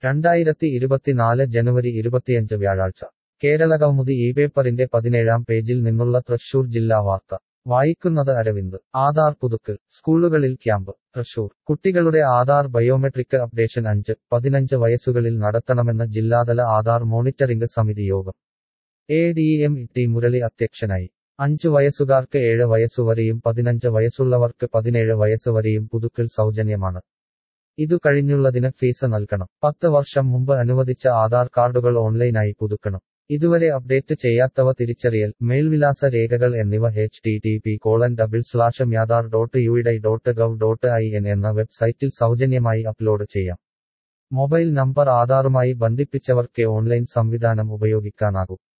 രണ്ടായിരത്തി ഇരുപത്തിനാല് ജനുവരി ഇരുപത്തിയഞ്ച് വ്യാഴാഴ്ച കേരളകൗമുദി ഈ പേപ്പറിന്റെ പതിനേഴാം പേജിൽ നിന്നുള്ള തൃശൂർ ജില്ലാ വാർത്ത വായിക്കുന്നത് അരവിന്ദ് ആധാർ പുതുക്കൽ സ്കൂളുകളിൽ ക്യാമ്പ് തൃശൂർ കുട്ടികളുടെ ആധാർ ബയോമെട്രിക് അപ്ഡേഷൻ അഞ്ച് പതിനഞ്ച് വയസ്സുകളിൽ നടത്തണമെന്ന് ജില്ലാതല ആധാർ മോണിറ്ററിംഗ് സമിതി യോഗം A D M T Murali അധ്യക്ഷനായി അഞ്ചു വയസ്സുകാർക്ക് ഏഴ് വയസ്സുവരെയും പതിനഞ്ച് വയസ്സുള്ളവർക്ക് പതിനേഴ് വയസ്സ് വരെയും പുതുക്കൽ സൗജന്യമാണ് ഇതു കഴിഞ്ഞുള്ളതിന് ഫീസ് നൽകണം പത്ത് വർഷം മുമ്പ് അനുവദിച്ച ആധാർ കാർഡുകൾ ഓൺലൈനായി പുതുക്കണം ഇതുവരെ അപ്ഡേറ്റ് ചെയ്യാത്തവ തിരിച്ചറിയൽ മേൽവിലാസ രേഖകൾ എന്നിവ H T T P colon double slash my aadhaar dot UIDAI dot gov dot I N എന്ന വെബ്സൈറ്റിൽ സൗജന്യമായി അപ്ലോഡ് ചെയ്യാം മൊബൈൽ നമ്പർ ആധാറുമായി ബന്ധിപ്പിച്ചവർക്കേ ഓൺലൈൻ സംവിധാനം ഉപയോഗിക്കാനാകൂ